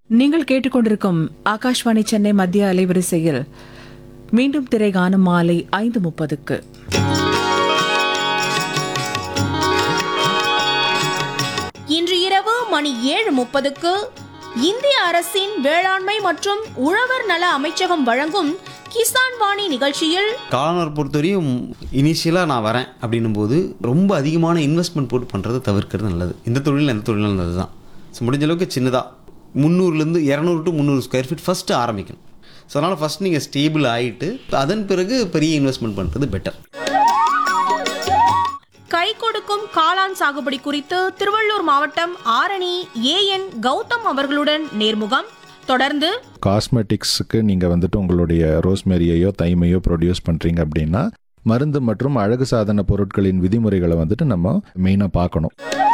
நீங்கள் கேட்டுக்கொண்டிருக்கும் ஆகாஷ்வாணி சென்னை மத்திய அலைவரிசையில் மீண்டும் திரைகாணும் மாலை ஐந்து முப்பதுக்கு இன்று இரவு மணி ஏழு முப்பதுக்கு இந்திய அரசின் வேளாண்மை மற்றும் உழவர் நல அமைச்சகம் வழங்கும் கிசான் வாணி நிகழ்ச்சியில் காளானர் பொறுத்தவரையும் இனிஷியலாக நான் வரேன் அப்படின்னும் போது ரொம்ப அதிகமான இன்வெஸ்ட்மெண்ட் போட்டு பண்ணுறதை தவிர்க்கிறது நல்லது இந்த தொழில் எந்த தொழிலும் நல்லது தான் ஸோ முடிஞ்ச அளவுக்கு சின்னதாக முந்நூறுலேருந்து இரநூறு டு முந்நூறு ஸ்கொயர் ஃபீட் ஃபஸ்ட்டு ஆரம்பிக்கணும் ஸோ அதனால் ஃபஸ்ட் நீங்கள் ஸ்டேபிள் ஆகிட்டு அதன் பிறகு பெரிய இன்வெஸ்ட்மெண்ட் பண்ணுறது பெட்டர் கை கொடுக்கும் காளான் சாகுபடி குறித்து திருவள்ளூர் மாவட்டம் ஆரணி ஏஎன் கௌதம் அவர்களுடன் நேர்முகம் தொடர்ந்து காஸ்மெட்டிக்ஸுக்கு நீங்கள் வந்துட்டு உங்களுடைய ரோஸ்மெரியையோ தைமையோ ப்ரொடியூஸ் பண்ணுறீங்க அப்படின்னா மருந்து மற்றும் அழகு சாதன பொருட்களின் விதிமுறைகளை வந்துட்டு நம்ம மெயினாக பார்க்கணும்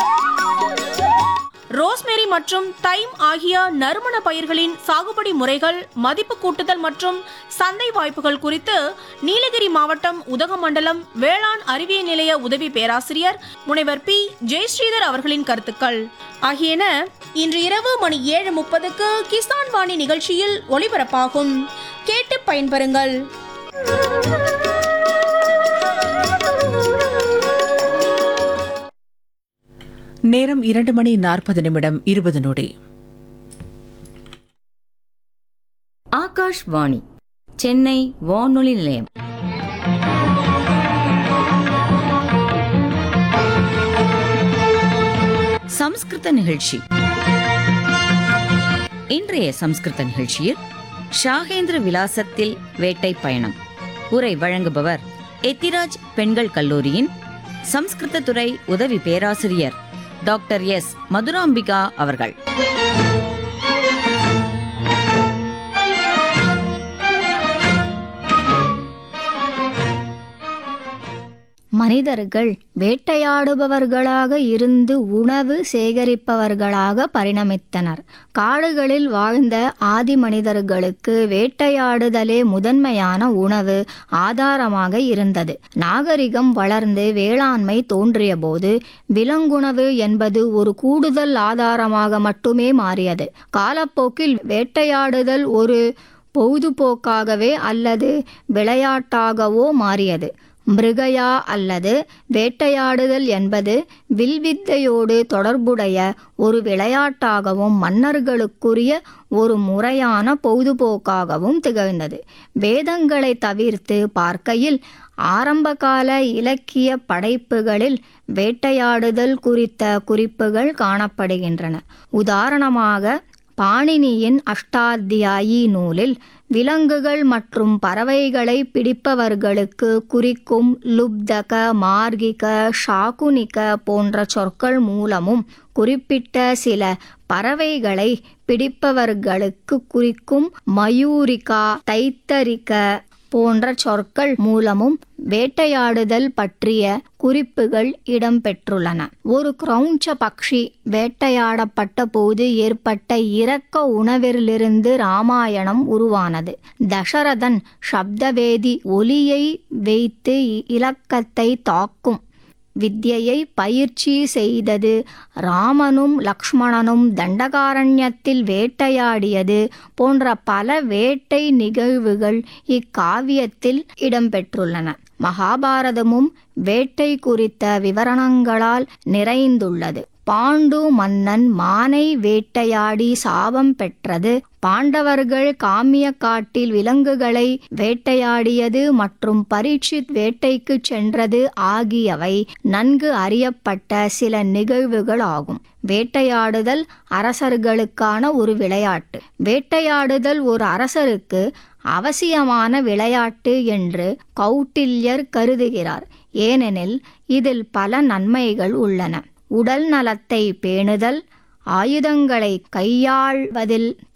ரோஸ்மெரி மற்றும் தைம் ஆகிய நறுமண பயிர்களின் சாகுபடி முறைகள் மதிப்பு கூட்டுதல் மற்றும் சந்தை வாய்ப்புகள் குறித்து நீலகிரி மாவட்டம் உதகமண்டலம் வேளாண் அறிவியல் நிலைய உதவி பேராசிரியர் முனைவர் பி ஜெயஸ்ரீதர் அவர்களின் கருத்துக்கள் ஆகியன இன்று இரவு மணி ஏழு முப்பதுக்கு கிசான் வாணி நிகழ்ச்சியில் ஒளிபரப்பாகும் கேட்டு பயன்பெறுங்கள் நேரம் இரண்டு மணி நாற்பது நிமிடம் இருபது நொடி ஆகாஷ்வாணி சென்னை வானொலி நிலையம் சம்ஸ்கிருத நிகழ்ச்சி இன்றைய சம்ஸ்கிருத நிகழ்ச்சியில் ஷாகேந்திர விலாசத்தில் வேட்டை பயணம் உரை வழங்குபவர் எத்திராஜ் பெண்கள் கல்லூரியின் சம்ஸ்கிருத துறை உதவி பேராசிரியர் டாக்டர் எஸ் மதுராம்பிகா அவர்கள் மனிதர்கள் வேட்டையாடுபவர்களாக இருந்து உணவு சேகரிப்பவர்களாக பரிணமித்தனர் காடுகளில் வாழ்ந்த ஆதி மனிதர்களுக்கு வேட்டையாடுதலே முதன்மையான உணவு ஆதாரமாக இருந்தது நாகரிகம் வளர்ந்து வேளாண்மை தோன்றியபோது விலங்குணவு என்பது ஒரு கூடுதல் ஆதாரமாக மட்டுமே மாறியது காலப்போக்கில் வேட்டையாடுதல் ஒரு பொழுதுபோக்காகவே அல்லது விளையாட்டாகவோ மாறியது மிருகயா அல்லது வேட்டையாடுதல் என்பது வில்வித்தையோடு தொடர்புடைய ஒரு விளையாட்டாகவும் மன்னர்களுக்குரிய ஒரு முறையான பொழுதுபோக்காகவும் திகழ்ந்தது வேதங்களை தவிர்த்து பார்க்கையில் ஆரம்பகால இலக்கிய படைப்புகளில் வேட்டையாடுதல் குறித்த குறிப்புகள் காணப்படுகின்றன உதாரணமாக பாணினியின் அஷ்டாத்தியாயி நூலில் விலங்குகள் மற்றும் பறவைகளை பிடிப்பவர்களுக்கு குறிக்கும் லுப்தக மார்கிக ஷாகுனிக போன்ற சொற்கள் மூலமும் குறிப்பிட்ட சில பறவைகளை பிடிப்பவர்களுக்கு குறிக்கும் மயூரிகா தைத்தரிக போன்ற சொற்கள் மூலமும் வேட்டையாடுதல் பற்றிய குறிப்புகள் இடம்பெற்றுள்ளன ஒரு கிரௌஞ்ச பக்ஷி வேட்டையாடப்பட்ட போது ஏற்பட்ட இரக்க உணவிலிருந்து ராமாயணம் உருவானது தசரதன் சப்தவேதி ஒலியை வைத்து இலக்கத்தை தாக்கும் வித்யையை பயிற்சி செய்தது ராமனும் லக்ஷ்மணனும் தண்டகாரண்யத்தில் வேட்டையாடியது போன்ற பல வேட்டை நிகழ்வுகள் இக்காவியத்தில் இடம்பெற்றுள்ளன மகாபாரதமும் வேட்டை குறித்த விவரணங்களால் நிறைந்துள்ளது பாண்டு மன்னன் மானை வேட்டையாடி சாபம் பெற்றது பாண்டவர்கள் காமிய காட்டில் விலங்குகளை வேட்டையாடியது மற்றும் பரீட்சித் வேட்டைக்கு சென்றது ஆகியவை நன்கு அறியப்பட்ட சில நிகழ்வுகள் ஆகும் வேட்டையாடுதல் அரசர்களுக்கான ஒரு விளையாட்டு வேட்டையாடுதல் ஒரு அரசருக்கு அவசியமான விளையாட்டு என்று கௌட்டில்யர் கருதுகிறார் ஏனெனில் இதில் பல நன்மைகள் உள்ளன உடல் நலத்தை பேணுதல் ஆயுதங்களை கையாள்வதில்